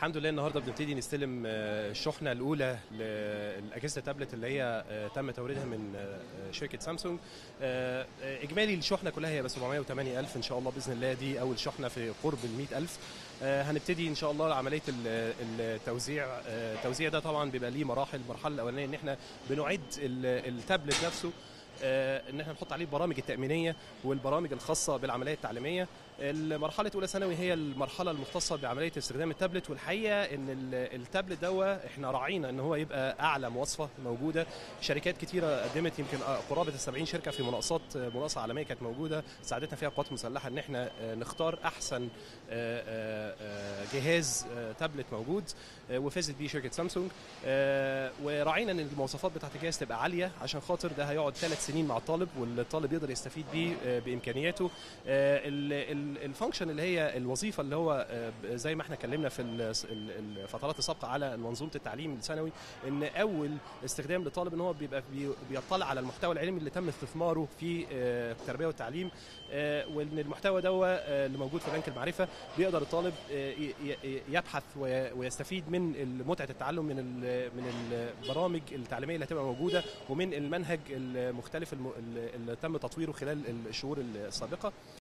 الحمد لله النهارده بنبتدي نستلم آه، الشحنه الاولى لاجهزه التابلت اللي هي آه، تم توريدها من آه، شركه سامسونج آه، آه، اجمالي الشحنه كلها هي ب 708 الف ان شاء الله باذن الله دي اول شحنه في قرب ال 100 الف آه، هنبتدي ان شاء الله عمليه ال- التوزيع آه، التوزيع ده طبعا بيبقى ليه مراحل المرحله الاولانيه ان احنا بنعد ال- التابلت نفسه آه، ان احنا نحط عليه البرامج التامينيه والبرامج الخاصه بالعمليه التعليميه المرحله اولى ثانوي هي المرحله المختصه بعمليه استخدام التابلت والحقيقه ان ال- التابلت دوا احنا راعينا ان هو يبقى اعلى مواصفه موجوده شركات كتيره قدمت يمكن قرابه ال 70 شركه في مناقصات مناقصه عالميه كانت موجوده ساعدتنا فيها القوات المسلحه ان احنا آه، نختار احسن آه، آه، آه، جهاز آه، تابلت موجود آه، وفازت بيه شركه سامسونج آه، وراعينا ان المواصفات بتاعت الجهاز تبقى عاليه عشان خاطر ده هيقعد ثلاث سنين مع الطالب والطالب يقدر يستفيد بيه آه، بامكانياته آه، ال- ال- الفانكشن اللي هي الوظيفه اللي هو آه، ب- زي ما احنا اتكلمنا في ال- ال- الفترات السابقه على منظومه التعليم الثانوي ان اول استخدام للطالب ان هو بيبقى بي- بيطلع على المحتوى العلمي اللي تم استثماره في آه، التربيه والتعليم آه، وان المحتوى ده اللي موجود في بنك المعرفه بيقدر الطالب آه، ي- ي- يبحث وي- ويستفيد من متعه التعلم من ال- من البرامج التعليميه اللي هتبقى موجوده ومن المنهج المختلف الم- اللي تم تطويره خلال الشهور السابقه